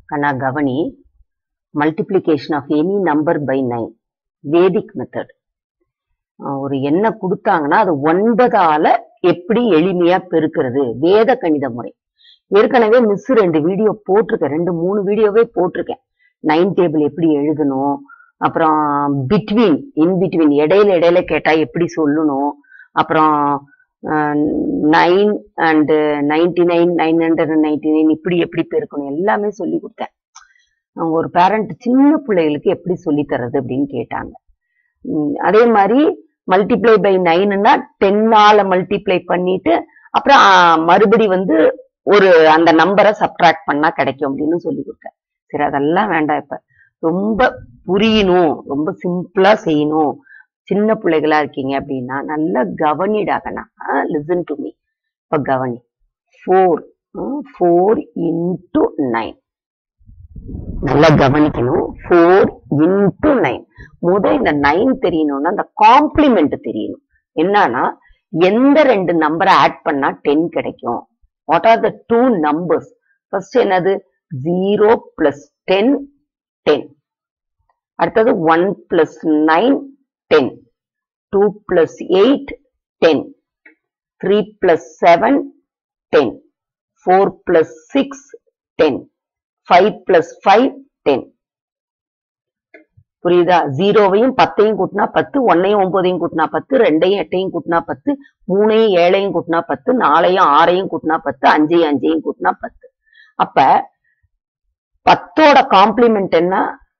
கண்ணா கவனி multiplication of any number by nine Vedic method ஒரு எண்ணை கொடுத்தாங்கன்னா அது ஒன்பதால எப்படி எளிமையா பெருக்கிறது வேத கணித முறை ஏற்கனவே மிஸ் ரெண்டு வீடியோ போட்டிருக்கேன் ரெண்டு மூணு வீடியோவே போட்டிருக்கேன் நைன் டேபிள் எப்படி எழுதணும் அப்புறம் பிட்வீன் இன் பிட்வீன் இடையில இடையில கேட்டா எப்படி சொல்லணும் அப்புறம் nine and ninety nine nine hundred and ninety nine இப்படி எப்படி பெருக்கணும் எல்லாமே சொல்லி கொடுத்தேன் அவங்க ஒரு பேரண்ட் சின்ன பிள்ளைகளுக்கு எப்படி சொல்லி தர்றது அப்படின்னு கேட்டாங்க உம் அதே மாதிரி மல்டிப்ளை பை நைன்னா டென்னால மல்டிப்ளை பண்ணிட்டு அப்புறம் ஆஹ், மறுபடி வந்து ஒரு அந்த நம்பரை சப்ட்ராக்ட் பண்ணா கிடைக்கும் அப்படின்னு சொல்லி கொடுத்தேன் சரி அதெல்லாம் வேண்டாம் இப்ப ரொம்ப புரியணும் ரொம்ப சிம்பிளா செய்யணும் சின்ன பிள்ளைகளா இருக்கீங்க அப்படின்னா நல்லா கவனிடாகண்ணா லிசன் டு மீ இப்ப கவனி ஃபோர் ஃபோர் இன்டு நைன் நல்லா கவனிக்கணும் ஃபோர் இன்டு நைன் முத இந்த நைன் தெரியணும்னா அந்த காம்ப்ளிமெண்ட் தெரியணும் என்னன்னா எந்த ரெண்டு நம்பரை ஆட் பண்ணா டென் கிடைக்கும் what are the two numbers first என்னது ஜீரோ பிளஸ் டென் டென் அடுத்தது one plus nine ten two plus eight ten three plus seven ten four plus six ten five plus five ten புரியுதா ஜீரோவையும் பத்தையும் கூட்டினா பத்து ஒன்னையும் ஒன்பதையும் கூட்டினா பத்து ரெண்டையும் எட்டையும் கூட்டினா பத்து மூணையும் ஏழையும் கூட்டினா பத்து நாலையும் ஆறையும் கூட்டினா பத்து அஞ்சையும் அஞ்சையும் கூட்டினா பத்து அப்ப பத்தோட காம்ப்ளிமெண்ட் என்ன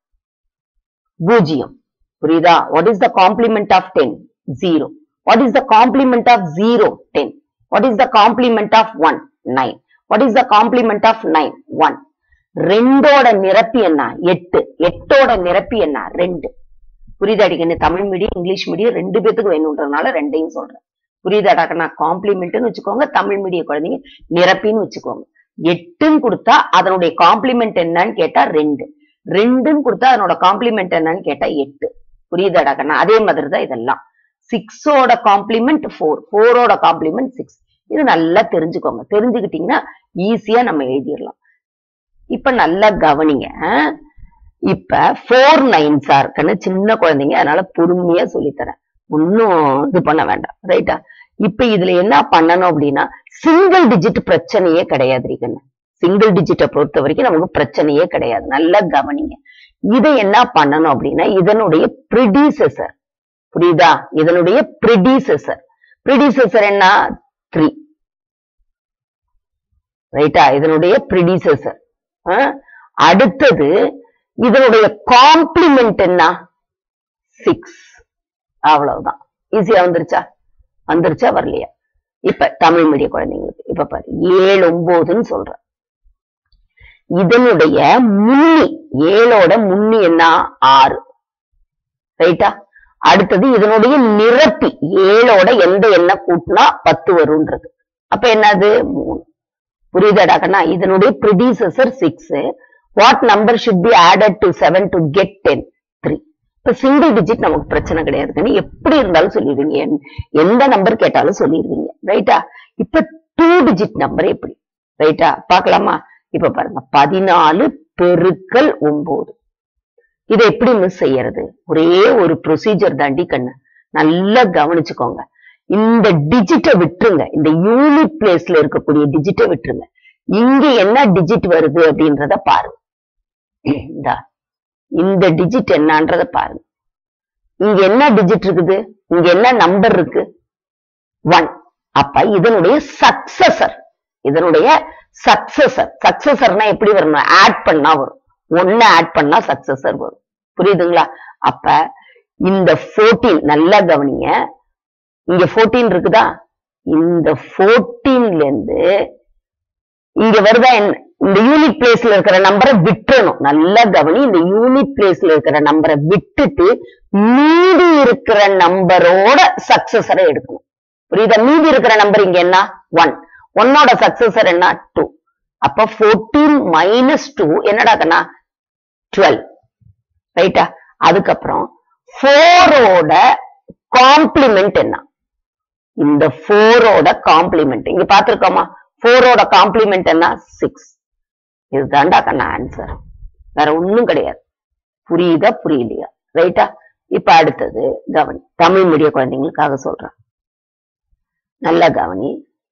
பூஜ்ஜியம் புரியுதா what is the complement of ten zero what is the complement of zero ten what is the complement of one nine what is the complement of nine one ரெண்டோட நிரப்பி என்ன எட்டு எட்டோட நிரப்பி என்ன ரெண்டு புரியுதாடிக்கண்ணு தமிழ் மீடியம் இங்கிலீஷ் மீடியம் ரெண்டு பேத்துக்கு வேணுன்றதுனால ரெண்டையும் சொல்றேன் புரியுதாடாக்க நான் காம்ப்ளிமெண்ட்னு வச்சுக்கோங்க தமிழ் மீடிய குழந்தைங்க நிரப்பின்னு வச்சுக்கோங்க எட்டுன்னு கொடுத்தா அதனுடைய காம்ப்ளிமெண்ட் என்னன்னு கேட்டா ரெண்டு ரெண்டுன்னு கொடுத்தா அதனோட காம்ப்ளிமெண்ட் என்னன்னு கேட்டா எட்டு புரியுதாடா கண்ணா அதே மாதிரி தான் இதெல்லாம் சிக்ஸோட காம்ப்ளிமெண்ட் ஃபோர் ஃபோரோட காம்ப்ளிமெண்ட் சிக்ஸ் இது நல்லா தெரிஞ்சுக்கோங்க தெரிஞ்சுக்கிட்டீங்கன்னா ஈஸியா நம்ம எழுதிடலாம் இப்ப நல்லா கவனிங்க ஆ? இப்ப ஃபோர் நைன்ஸா இருக்குன்னு சின்ன குழந்தைங்க அதனால பொறுமையா சொல்லித்தரேன் ஒன்னும் இது பண்ண வேண்டாம் ரைட்டா இப்ப இதுல என்ன பண்ணணும் அப்படின்னா சிங்கிள் டிஜிட் பிரச்சனையே கிடையாது கண்ணு சிங்கிள் டிஜிட்டை பொறுத்த வரைக்கும் நமக்கு பிரச்சனையே கிடையாது நல்லா கவனிங்க இதை என்ன பண்ணணும் அப்படின்னா இதனுடைய ப்ரிடிசெசர் புரியுதா இதனுடைய ப்ரிடிசெசர் ப்ரிடிசெசர் என்ன த்ரீ ரைட்டா இதனுடைய ப்ரிடிசெசர் அடுத்தது இதனுடைய காம்ப்ளிமெண்ட் என்ன சிக்ஸ் அவ்வளவுதான் ஈஸியா வந்துருச்சா வந்துருச்சா வரலையா இப்ப தமிழ் மீடிய குழந்தைங்களுக்கு இப்ப பாரு ஏழு ஒன்பதுன்னு சொல்றேன் இதனுடைய முன்னி ஏழோட முன்னி என்ன ஆறு ரைட்டா அடுத்தது இதனுடைய நிரப்பி ஏழோட எந்த எண்ணெய் கூட்டினா பத்து வரும்ன்றது அப்ப என்னது மூணு புரியுதாடா கண்ணா இதனுடைய predecessor six what number should be added to seven to get ten three இப்ப சிங்கிள் டிஜிட் நமக்கு பிரச்சனை கிடையாது கண்ணு எப்படி இருந்தாலும் சொல்லிடுவீங்க என்- எந்த நம்பர் கேட்டாலும் சொல்லிடுவீங்க ரைட்டா இப்ப டூ டிஜிட் நம்பர் எப்படி ரைட்டா பார்க்கலாமா இப்ப பாருங்க பதினாலு பெருக்கல் ஒன்பது இதை எப்படி மிஸ் செய்யறது ஒரே ஒரு ப்ரொசீஜர் தாண்டி கண்ணு நல்லா கவனிச்சுக்கோங்க இந்த டிஜிட்டை விட்டுருங்க இந்த யூனிட் பிளேஸ்ல இருக்கக்கூடிய டிஜிட்டை விட்டுருங்க இங்க என்ன டிஜிட் வருது அப்படின்றத பாருங்க இந்தா இந்த டிஜிட் என்னன்றத பாருங்க இங்க என்ன டிஜிட் இருக்குது இங்க என்ன நம்பர் இருக்கு ஒன் அப்ப இதனுடைய சக்சஸர் இதனுடைய சக்சஸர் சக்சஸர்னா எப்படி வரணும் ஆட் பண்ணா வரும் ஒன்னு ஆட் பண்ணா சக்சஸர் வரும் புரியுதுங்களா அப்ப இந்த 14 நல்லா கவனிங்க இங்க 14 இருக்குதா இந்த 14 ல இருந்து இங்க வருதா என்ன இந்த யூனிட் பிளேஸ்ல இருக்கிற நம்பரை விட்டுறணும் நல்லா கவனி இந்த யூனிட் பிளேஸ்ல இருக்கிற நம்பரை விட்டுட்டு மீதி இருக்கிற நம்பரோட சக்சஸரை எடுக்கணும் புரியுதா மீதி இருக்கிற நம்பர் இங்க என்ன ஒன் ஒன்னோட சக்சஸர் என்ன டூ அப்ப 14 மைனஸ் டூ என்னடா கண்ணா டுவெல் ரைட்டா அதுக்கப்புறம் ஃபோரோட காம்ப்ளிமெண்ட் என்ன இந்த ஃபோரோட காம்ப்ளிமெண்ட் இங்க பாத்திருக்கோமா ஃபோரோட காம்ப்ளிமெண்ட் என்ன சிக்ஸ் இதுதான்டா கண்ணா ஆன்சர் வேற ஒண்ணும் கிடையாது புரியுதா புரியலையா ரைட்டா இப்ப அடுத்தது கவனி தமிழ் மீடிய குழந்தைங்களுக்காக சொல்றேன் நல்ல கவனி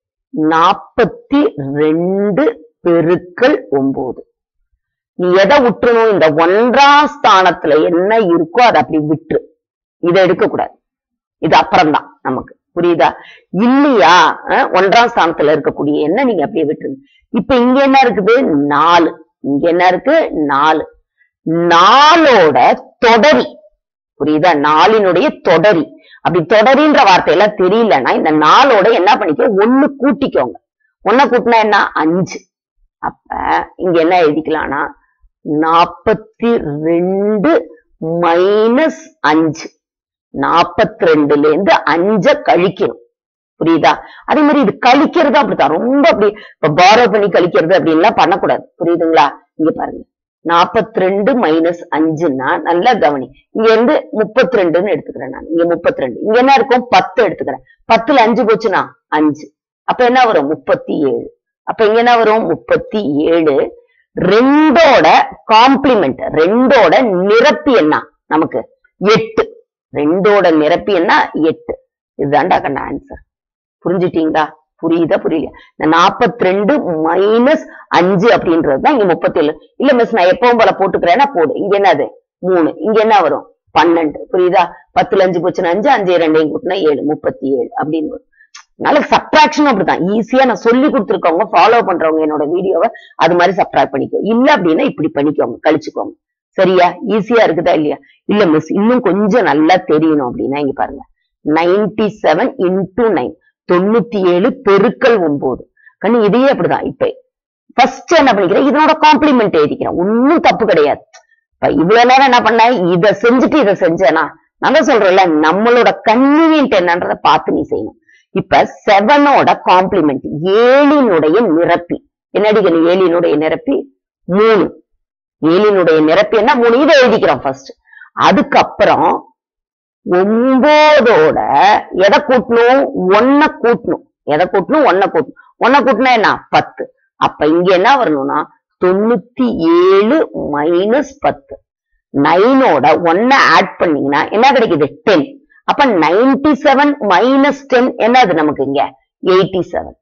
நாற்பத்தி ரெண்டு பெருக்கல் ஒன்பது நீ எதை விட்டுறணும் இந்த ஒன்றாம் ஸ்தானத்துல என்ன இருக்கோ அதை அப்படி விட்டுரு இதை எடுக்க கூடாது இது அப்புறம்தான் நமக்கு புரியுதா இல்லையா அஹ், ஒன்றாம் ஸ்தானத்துல இருக்கக்கூடிய என்ன நீங்க அப்படியே விட்டுருங்க இப்ப இங்க என்ன இருக்குது நாலு இங்க என்ன இருக்கு நாலு நாலோட தொடரி புரியுதா நாலினுடைய தொடரி அப்படி தொடரின்ற வார்த்தையெல்லாம் தெரியலன்னா இந்த நாலோட என்ன பண்ணிக்கோ ஒண்ணு கூட்டிக்கோங்க ஒன்ன கூட்டினா என்ன அஞ்சு அப்ப இங்க என்ன எழுதிக்கலாம்னா நாப்பத்தி ரெண்டு மைனஸ் அஞ்சு நாப்பத்தி ரெண்டுல இருந்து அஞ்ச கழிக்கணும் புரியுதா அதே மாதிரி இது கழிக்கிறது அப்படித்தான் ரொம்ப அப்படி இப்ப பாரோ பண்ணி கழிக்கிறது அப்படின்லாம் பண்ணக்கூடாது புரியுதுங்களா இங்க பாருங்க நாப்பத்தி ரெண்டு மைனஸ் அஞ்சுன்னா நல்லா கவனி இங்க இருந்து முப்பத்தி ரெண்டுன்னு எடுத்துக்கிறேன் நான் இங்க முப்பத்தி ரெண்டு இங்க என்ன இருக்கும் பத்து எடுத்துக்கிறேன் பத்துல அஞ்சு போச்சுன்னா அஞ்சு அப்ப என்ன வரும் முப்பத்தி ஏழு அப்ப இங்க என்ன வரும் முப்பத்தி ஏழு ரெண்டோட காம்ப்ளிமெண்ட் ரெண்டோட நிரப்பி என்ன நமக்கு எட்டு ரெண்டோட நிரப்பி என்ன எட்டு இதுதான்டா கண்ட ஆன்சர் புரிஞ்சுட்டீங்களா புரியுதா புரியல இந்த நாற்பத்தி ரெண்டு மைனஸ் அஞ்சு அப்படின்றது தான் இங்க முப்பத்தி ஏழு இல்ல மிஸ் நான் எப்பவும் போல போட்டுக்கிறேன்னா போடு இங்க என்னது மூணு இங்க என்ன வரும் பன்னெண்டு புரியுதா பத்துல அஞ்சு போச்சுன்னா அஞ்சு அஞ்சு ரெண்டையும் கூட்டினா ஏழு முப்பத்தி ஏழு அப்படின்னு வரும் அதனால சப்ட்ராக்ஷனும் அப்படிதான் ஈஸியா நான் சொல்லி கொடுத்துருக்கவங்க ஃபாலோ பண்றவங்க என்னோட வீடியோவை அது மாதிரி சப்ட்ராக்ட் பண்ணிக்கோ இல்ல அப்படின்னா இப்படி பண்ணிக்கோங்க கழிச்சுக்கோங்க சரியா ஈஸியா இருக்குதா இல்லையா இல்ல மிஸ் இன்னும் கொஞ்சம் நல்லா தெரியணும் அப்படின்னா இங்க பாருங்க நைன்டி செவன் இன்டூ நைன் தொண்ணூத்தி ஏழு பெருக்கல் ஒன்பது கண்ணு இதையே அப்படிதான் இப்ப ஃபர்ஸ்ட் என்ன பண்ணிக்கிறேன் இதனோட காம்ப்ளிமெண்ட் எழுதிக்கிறேன் ஒன்னும் தப்பு கிடையாது இப்ப இவ்வளவு நேரம் என்ன பண்ணேன் இதை செஞ்சுட்டு இதை செஞ்சேனா நான் தான் சொல்றேன்ல நம்மளோட கன்வீனியன்ட் என்னன்றத பார்த்து நீ செய்யணும் இப்ப செவனோட காம்ப்ளிமெண்ட் ஏழினுடைய நிரப்பி என்னடி கண்ணு ஏழினுடைய நிரப்பி மூணு ஏழினுடைய நிரப்பி என்ன மூணு இதை எழுதிக்கிறோம் ஃபர்ஸ்ட் அதுக்கப்புறம் ஒன்பதோட எதை கூட்டணும் ஒன்ன கூட்டணும் எதை கூட்டணும் ஒன்ன கூட்டணும் ஒன்ன கூட்டினா என்ன பத்து அப்ப இங்க என்ன வரணும்னா தொண்ணூத்தி ஏழு மைனஸ் பத்து நைனோட ஒன்ன ஆட் பண்ணீங்கன்னா என்ன கிடைக்குது டென் அப்ப நைன்டி செவன் மைனஸ் டென் என்னது நமக்கு இங்க எயிட்டி செவன்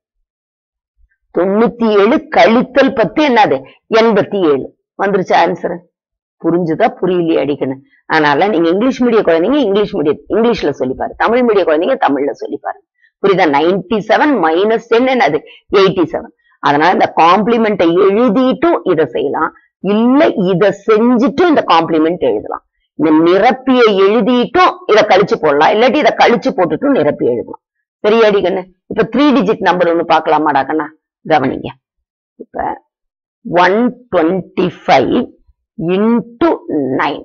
தொண்ணூத்தி ஏழு கழித்தல் பத்து என்னது எண்பத்தி ஏழு வந்துருச்சு ஆன்சர் புரிஞ்சுதா புரியலையே அடிக்கணும் அதனால நீங்க இங்கிலீஷ் மீடியம் குழந்தைங்க இங்கிலீஷ் மீடியம் இங்கிலீஷ்ல சொல்லிப்பாரு தமிழ் மீடியம் குழந்தைங்க தமிழ்ல சொல்லிப்பாரு புரியுதா நைன்டி செவன் மைனஸ் டென் என்னது எயிட்டி செவன் அதனால இந்த காம்ப்ளிமெண்ட்டை எழுதிட்டும் இதை செய்யலாம் இல்ல இத செஞ்சுட்டும் இந்த காம்ப்ளிமெண்ட் எழுதலாம் இந்த நிரப்பியை எழுதிட்டும் இதை கழிச்சு போடலாம் இல்லாட்டி இதை கழிச்சு போட்டுட்டும் நிரப்பி எழுதலாம் சரியாடி கண்ணு இப்ப த்ரீ டிஜிட் நம்பர் ஒண்ணு பாக்கலாமாடா கண்ணா கவனிங்க இப்ப one twenty five into nine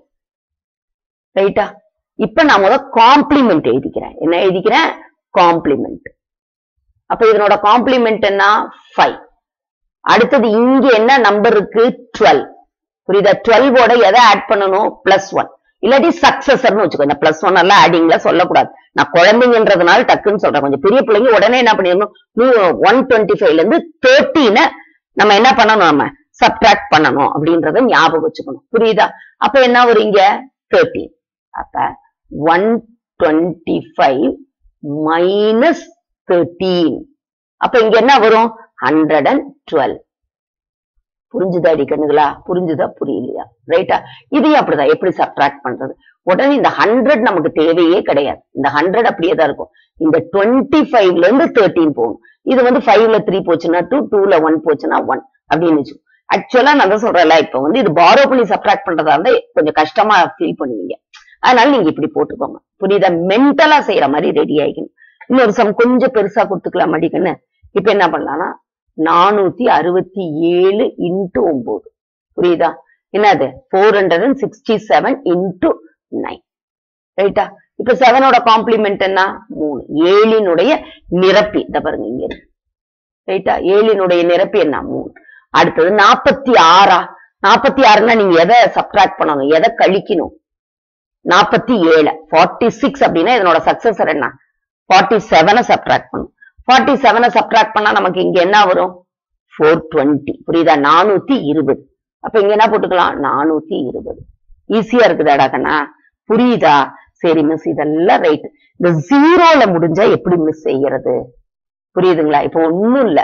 ரைட்டா இப்ப நான் முத காம்ப்ளிமெண்ட் எழுதிக்கிறேன் என்ன எழுதிக்கிறேன் காம்ப்ளிமெண்ட் அப்ப இதனோட காம்ப்ளிமெண்ட் என்ன ஃபைவ் அடுத்தது இங்க என்ன நம்பர் இருக்கு டுவெல் புரியுதா டுவெல்வோட எதை ஆட் பண்ணணும் பிளஸ் ஒன் இல்லாட்டி சக்சஸர்னு வச்சுக்கோ இந்த பிளஸ் ஒன் எல்லாம் ஆடிங்ல சொல்லக்கூடாது நான் குழந்தைங்கன்றதுனால டக்குன்னு சொல்றேன் கொஞ்சம் பெரிய பிள்ளைங்க உடனே என்ன பண்ணிடணும் ஒன் டுவெண்ட்டி ஃபைவ்ல இருந்து தேர்ட்டின நம்ம என்ன பண்ணணும் நம்ம சப்ட்ராக்ட் பண்ணணும் அப்படின்றத ஞாபகம் வச்சுக்கணும் புரியுதா அப்ப என்ன வரும் இங்க தேர்ட்டீன் அப்ப one twenty five minus thirteen அப்ப இங்க என்ன வரும் ஹண்ட்ரட் அண்ட் டுவெல் புரிஞ்சுதா அடிக்கணுங்களா புரிஞ்சுதா புரியலையா ரைட்டா இதையும் அப்படிதான் எப்படி சப்ட்ராக்ட் பண்றது உடனே இந்த ஹண்ட்ரட் நமக்கு தேவையே கிடையாது இந்த ஹண்ட்ரட் அப்படியே தான் இருக்கும் இந்த டுவெண்ட்டி ஃபைவ்ல இருந்து தேர்ட்டீன் போகும் இது வந்து ஃபைவ்ல த்ரீ போச்சுன்னா டூ டூல ஒன் போச்சுன்னா ஒன் அப்படின்னு வச்சு ஆக்சுவலா நான் தான் சொல்றேன்ல இப்ப வந்து இது பாரோ பண்ணி சப்ட்ராக்ட் பண்றதா இருந்தா கொஞ்சம் கஷ்டமா ஃபீல் பண்ணுவீங்க அதனால நீங்க இப்படி போட்டுக்கோங்க புரியுதா மென்டலா செய்யற மாதிரி ரெடி ஆகிக்கணும் இன்னொரு சம் கொஞ்சம் பெருசா கொடுத்துக்கலாம் மடிக்கன்னு இப்ப என்ன பண்ணலாம்னா நானூத்தி அறுபத்தி ஏழு இன்ட்டு ஒன்பது புரியுதா என்னது four hundred and sixty seven into nine ரைட்டா இப்ப செவனோட காம்ப்ளிமெண்ட் என்ன மூணு ஏழினுடைய நிரப்பி இந்த பாருங்க இங்க இருக்கு ரைட்டா ஏழினுடைய நிரப்பி என்ன மூணு அடுத்தது நாற்பத்தி ஆறா நாற்பத்தி ஆறுனா நீங்க எதை சப்ட்ராக்ட் பண்ணணும் எதை கழிக்கணும் நாற்பத்தி ஏழு ஃபார்ட்டி சிக்ஸ் அப்படின்னா இதனோட சக்சஸர் என்ன ஃபார்ட்டி செவனை சப்ட்ராக்ட் பண்ணும் ஃபார்ட்டி செவனை சப்ட்ராக்ட் பண்ணா நமக்கு இங்க என்ன வரும் ஃபோர் டுவெண்ட்டி புரியுதா நானூத்தி இருபது அப்ப இங்க என்ன போட்டுக்கலாம் நானூத்தி இருபது ஈஸியா இருக்குதாடா கண்ணா புரியுதா சரி மிஸ் இதெல்லாம் ரைட் இந்த ஜீரோல முடிஞ்சா எப்படி மிஸ் செய்யறது புரியுதுங்களா இப்ப ஒண்ணும் இல்ல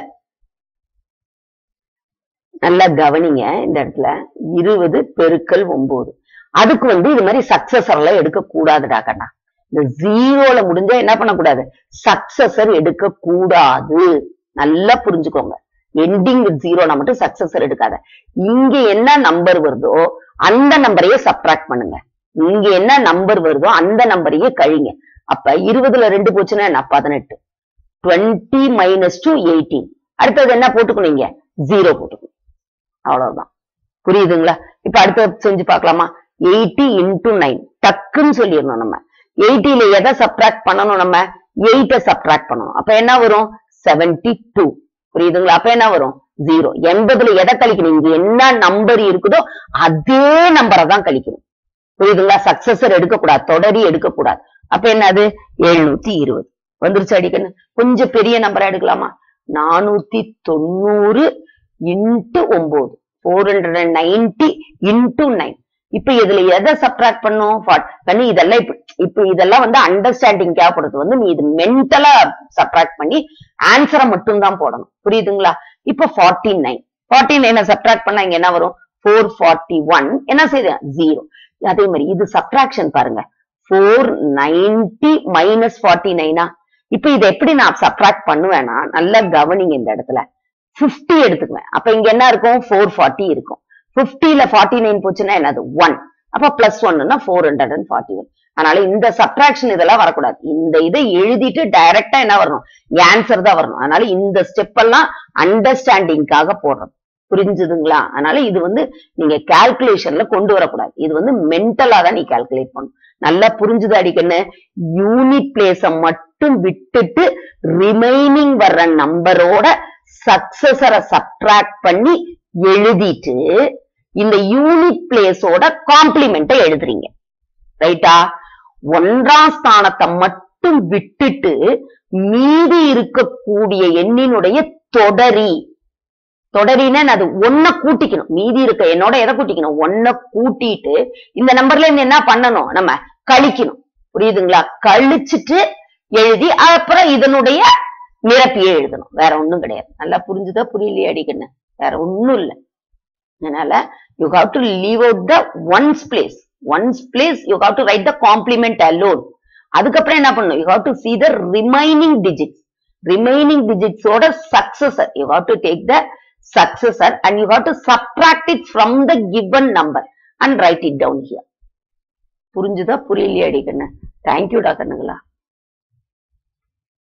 நல்லா கவனிங்க இந்த இடத்துல இருபது பெருக்கல் ஒன்பது அதுக்கு வந்து இது மாதிரி சக்சஸர் எல்லாம் எடுக்க கூடாதுடா கண்ணா இந்த ஜீரோல முடிஞ்சா என்ன பண்ணக்கூடாது சக்சஸர் எடுக்க கூடாது நல்லா புரிஞ்சுக்கோங்க எண்டிங் வித் ஜீரோனா மட்டும் சக்சஸர் எடுக்காத இங்க என்ன நம்பர் வருதோ அந்த நம்பரையே சப்ட்ராக்ட் பண்ணுங்க இங்க என்ன நம்பர் வருதோ அந்த நம்பரையே கழிங்க அப்ப இருபதுல ரெண்டு போச்சுன்னா என்ன பதினெட்டு டுவெண்ட்டி மைனஸ் டூ எயிட்டீன் அடுத்தது என்ன போட்டுக்கணும் இங்க ஜீரோ போட்டுக்கணும் அவ்வளவுதான் புரியுதுங்களா இப்ப அடுத்தது செஞ்சு பார்க்கலாமா எயிட்டி இன்டூ நைன் டக்குன்னு சொல்லிடணும் நம்ம எயிட்டில எதை சப்ட்ராக்ட் பண்ணணும் நம்ம எயிட்ட சப்ட்ராக்ட் பண்ணணும் அப்ப என்ன வரும் செவன்டி டூ புரியுதுங்களா அப்ப என்ன வரும் ஜீரோ எண்பதுல எதை கழிக்கணும் இங்க என்ன நம்பர் இருக்குதோ அதே நம்பரை தான் கழிக்கணும் புரியுதுங்களா சக்சஸர் எடுக்கக்கூடாது தொடரி எடுக்கக்கூடாது அப்ப என்னது எழுநூத்தி இருபது வந்துருச்சு அடிக்கணும் கொஞ்சம் பெரிய நம்பரா எடுக்கலாமா நானூத்தி தொண்ணூறு இன்ட்டு ஒன்பது four hundred and ninety into nine இப்ப இதுல எதை சப்ட்ராக்ட் பண்ணும் கண்ணு இதெல்லாம் இப்ப இப்ப இதெல்லாம் வந்து அண்டர்ஸ்டாண்டிங் தேவைப்படுறது வந்து நீ இது மென்டலா சப்ட்ராக்ட் பண்ணி ஆன்சரை மட்டும் தான் போடணும் புரியுதுங்களா இப்ப ஃபார்ட்டி நைன் ஃபார்ட்டி நைனை சப்ட்ராக்ட் பண்ணா இங்க என்ன வரும் ஃபோர் ஃபார்ட்டி ஒன் என்ன செய்யுது ஜீரோ அதே மாதிரி இது சப்ட்ராக்ஷன் பாருங்க ஃபோர் நைன்டி மைனஸ் ஃபார்ட்டி நைனா இப்ப இதை எப்படி நான் சப்ட்ராக்ட் பண்ணுவேன்னா நல்லா கவனிங்க இந்த இடத்துல 50 எடுத்துக்குவேன் அப்ப இங்க என்ன இருக்கும் ஃபோர் ஃபார்ட்டி இருக்கும் 50ல ஃபார்ட்டி நைன் போச்சுன்னா என்னது ஒன் அப்ப பிளஸ் ஒன்னுன்னா four hundred and forty one அதனால இந்த சப்ட்ராக்ஷன் இதெல்லாம் வரக்கூடாது இந்த இதை எழுதிட்டு டைரக்டா என்ன வரணும் ஆன்சர் தான் வரணும் அதனால இந்த ஸ்டெப் எல்லாம் அண்டர்ஸ்டாண்டிங்காக போடுறது புரிஞ்சுதுங்களா அதனால இது வந்து நீங்க கால்குலேஷன்ல கொண்டு வரக்கூடாது இது வந்து மென்டலா தான் நீ கால்குலேட் பண்ணணும் நல்லா புரிஞ்சுது அடிக்கன்னு யூனிட் பிளேஸ மட்டும் விட்டுட்டு ரிமைனிங் வர்ற நம்பரோட சக்சஸரை சப்ட்ராக்ட் பண்ணி எழுதிட்டு இந்த யூனிட் பிளேஸோட காம்ப்ளிமெண்ட்டை எழுதுறீங்க ரைட்டா ஒன்றாம் ஸ்தானத்தை மட்டும் விட்டுட்டு மீதி இருக்கக்கூடிய எண்ணினுடைய தொடரி தொடரின்னா அது ஒன்ன கூட்டிக்கணும் மீதி இருக்க என்னோட எதை கூட்டிக்கணும் ஒன்ன கூட்டிட்டு இந்த நம்பர்ல இருந்து என்ன பண்ணணும் நம்ம கழிக்கணும் புரியுதுங்களா கழிச்சிட்டு எழுதி அப்புறம் இதனுடைய நிரப்பியே எழுதணும் வேற ஒண்ணும் கிடையாது நல்லா புரிஞ்சுதா புரியலையே அடிக்கண்ணு வேற ஒண்ணும் இல்ல அதனால you have to leave out the ones place ones place you have to write the complement alone அதுக்கப்புறம் என்ன பண்ணணும் you have to see the remaining digits remaining டிஜிட்ஸோட successor you have to take the successor and you have to subtract it from the given number and write it down here புரிஞ்சுதா புரியலையா அடிக்கண்ணு தேங்க்யூடா கண்ணுங்களா